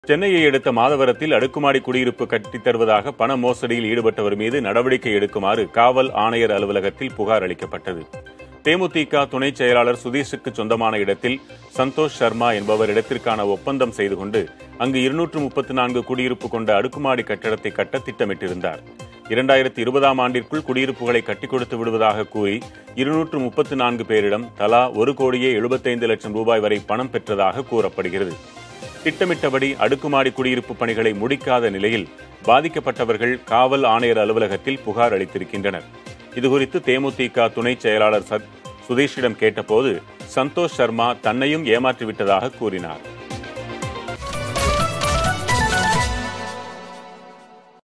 சென்னையை அடுத்த மாதவரத்தில் அடுக்குமாடி குடியிருப்பு கட்டித் தருவதாக பண மோசடியில் ஈடுபட்டவர் மீது நடவடிக்கை எடுக்குமாறு காவல் ஆணையர் அலுவலகத்தில் புகார் அளிக்கப்பட்டது தேமுதிக துணைச் செயலாளர் சுதீஷுக்கு சொந்தமான இடத்தில் சந்தோஷ் சர்மா என்பவர் இடத்திற்கான ஒப்பந்தம் செய்து கொண்டு அங்கு இருநூற்று முப்பத்தி நான்கு குடியிருப்பு கொண்ட அடுக்குமாடி கட்டடத்தை கட்ட திட்டமிட்டிருந்தார் இரண்டாயிரத்தி இருபதாம் ஆண்டிற்குள் குடியிருப்புகளை கட்டிக் கொடுத்து விடுவதாக கூறி இருநூற்று முப்பத்தி நான்கு பேரிடம் தலா ஒரு கோடியே எழுபத்தைந்து லட்சம் ரூபாய் வரை பணம் பெற்றதாக கூறப்படுகிறது திட்டமிட்டபடி அடுக்குமாடி குடியிருப்பு பணிகளை முடிக்காத நிலையில் பாதிக்கப்பட்டவர்கள் காவல் ஆணையர் அலுவலகத்தில் புகார் அளித்திருக்கின்றனர் இதுகுறித்து தேமுதிக துணைச் செயலாளர் சத் சுதீஷிடம் கேட்டபோது சந்தோஷ் சர்மா தன்னையும் ஏமாற்றிவிட்டதாக கூறினார்